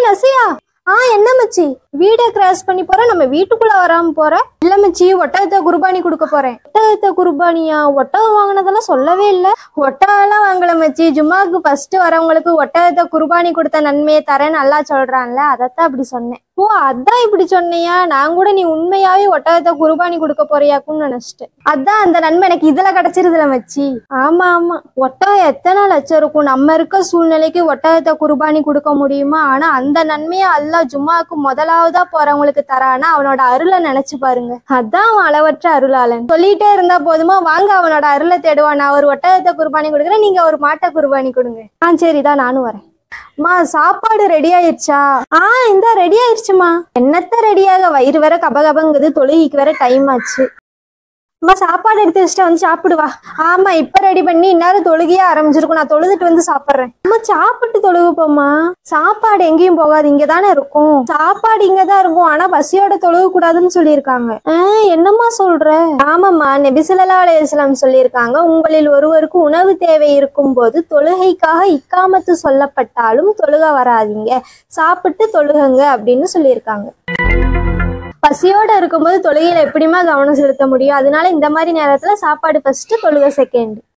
அசையா ஆ என்ன மச்சி வீடை கிராஸ் பண்ணி போற நம்ம வீட்டுக்குள்ள வராம போற இல்ல மச்சி ஒட்டகத்தை குர்பானி கொடுக்க போறேன் ஒட்டகத்தை குர்பானியா ஒட்டகம் வாங்கினதெல்லாம் சொல்லவே இல்ல ஒட்டகம் எல்லாம் வாங்கல மச்சி ஜும்மாக்கு ஃபர்ஸ்ட் வரவங்களுக்கு ஒட்டகத்தை குர்பானி கொடுத்த நன்மையை தரேன்னு நல்லா சொல்றான்ல அதைத்தான் அப்படி சொன்னேன் ஓ அதான் இப்படி சொன்னியா நான் கூட நீ உண்மையாவே ஒட்டகத்தை குர்பானி கொடுக்க போறியாக்குன்னு நினைச்சிட்டேன் அதான் அந்த நன்மை எனக்கு இதுல கிடைச்சிருதுல மச்சி ஆமா ஆமா ஒட்டகம் எத்தனை லட்சம் இருக்கும் நம்ம இருக்க சூழ்நிலைக்கு ஒட்டகத்தை குர்பானி கொடுக்க முடியுமா ஆனா அந்த நன்மையை அல்லாஹ் ஜும்மாக்கு முதலாவதா போறவங்களுக்கு தரானா அவனோட அருளை நினைச்சு பாருங்க அதான் அவன் அளவற்ற அருளாளன் சொல்லிட்டே இருந்தா போதுமா வாங்க அவனோட அருளை தேடுவான் நான் ஒரு ஒட்டகத்தை குர்பானி கொடுக்குறேன் நீங்க ஒரு மாட்டை குர்பானி கொடுங்க ஆ சரிதான் நானும் வரேன் அம்மா சாப்பாடு ரெடி ஆயிடுச்சா ஆ இந்த ரெடி ஆயிடுச்சுமா என்னத்த ரெடியாக வயிறு வேற கபகபங்குது தொழுகைக்கு வேற டைம் ஆச்சு அம்மா சாப்பாடு எடுத்து வச்சுட்டு வந்து சாப்பிடுவா ஆமா இப்ப ரெடி பண்ணி இந்நேரம் தொழுகையே ஆரம்பிச்சிருக்கும் நான் தொழுதுட்டு வந்து சாப்பிடுறேன் அம்மா சாப்பிட்டு தொழுகுப்போம்மா சாப்பாடு எங்கேயும் போகாது இங்க தானே இருக்கும் சாப்பாடு இங்கதான் இருக்கும் ஆனா பசியோட தொழுக கூடாதுன்னு சொல்லியிருக்காங்க ஆ, என்னம்மா சொல்ற ஆமாம்மா நெபிசல்லா அலையம் சொல்லியிருக்காங்க உங்களில் ஒருவருக்கு உணவு தேவை இருக்கும் போது தொழுகைக்காக இக்காமத்து சொல்லப்பட்டாலும் தொழுக வராதீங்க சாப்பிட்டு தொழுகங்க அப்படின்னு சொல்லியிருக்காங்க பசியோட இருக்கும்போது தொழுகையில எப்படிமா கவனம் செலுத்த முடியும் அதனால இந்த மாதிரி நேரத்துல சாப்பாடு ஃபர்ஸ்ட் தொழுக செகண்ட்